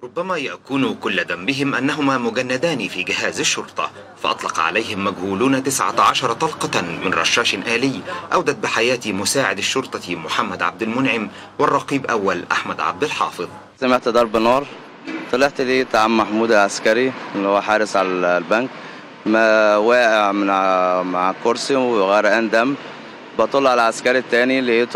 ربما يكون كل ذنبهم أنهما مجندان في جهاز الشرطة فأطلق عليهم مجهولون 19 طلقة من رشاش آلي أودت بحياة مساعد الشرطة محمد عبد المنعم والرقيب أول أحمد عبد الحافظ سمعت ضرب نار طلعت لقيت عم محمود العسكري اللي هو حارس على البنك ما واقع من ع- مع الكرسي وغرقان دم بطل على العسكري التاني لقيته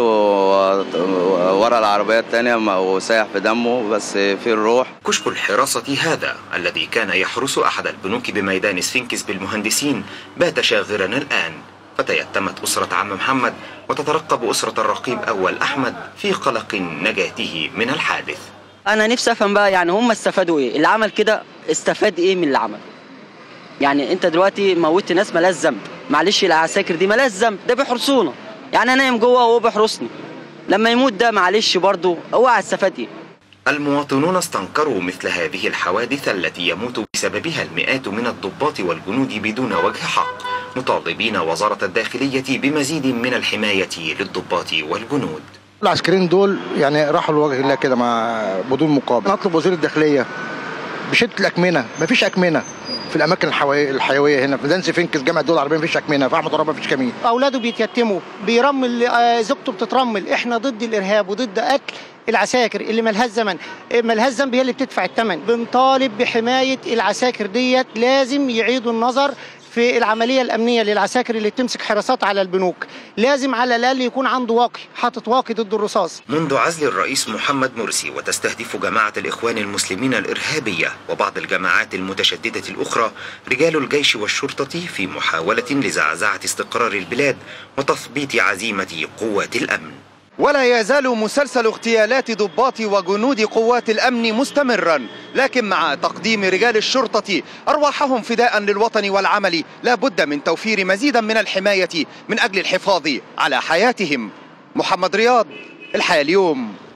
ورا العربية التانية وسايح في دمه بس في الروح كشك الحراسة هذا الذي كان يحرس أحد البنوك بميدان سفنكس بالمهندسين بات شاغرا الآن فتيتمت أسرة عم محمد وتترقب أسرة الرقيب أول أحمد في قلق نجاته من الحادث انا نفسي افهم بقى يعني هم استفادوا ايه اللي عمل كده استفاد ايه من اللي عمل يعني انت دلوقتي موتت ناس ملاش ذنب معلش العساكر دي ملاش ذنب ده بيحرسونا يعني انا نايم جوه وهو بيحرسني لما يموت ده معلش برضه هو هيستفاد ايه المواطنون استنكروا مثل هذه الحوادث التي يموت بسببها المئات من الضباط والجنود بدون وجه حق مطالبين وزارة الداخلية بمزيد من الحماية للضباط والجنود العسكريين دول يعني راحوا لوجه الله كده مع بدون مقابل نطلب وزير الداخليه بشده الاكمنه مفيش اكمنه في الاماكن الحيويه الحيويه هنا في دانسي فينكس جامعه الدول العربيه مفيش اكمنه في احمد رابع مفيش كمين اولاده بيتيتموا بيرمل آه، زوجته بتترمل احنا ضد الارهاب وضد قتل العساكر اللي ملهاش زمن آه، ملهاش ذنب هي اللي بتدفع الثمن بنطالب بحمايه العساكر ديت لازم يعيدوا النظر في العمليه الامنيه للعساكر اللي بتمسك حراسات على البنوك لازم على الاقل يكون عنده واقي حاطط واقي ضد الرصاص منذ عزل الرئيس محمد مرسي وتستهدف جماعة الإخوان المسلمين الإرهابية وبعض الجماعات المتشددة الأخرى رجال الجيش والشرطة في محاولة لزعزعة استقرار البلاد وتثبيط عزيمة قوات الأمن ولا يزال مسلسل اغتيالات ضباط وجنود قوات الامن مستمرا لكن مع تقديم رجال الشرطه ارواحهم فداء للوطن والعمل لا بد من توفير مزيدا من الحمايه من اجل الحفاظ على حياتهم محمد رياض الحياه اليوم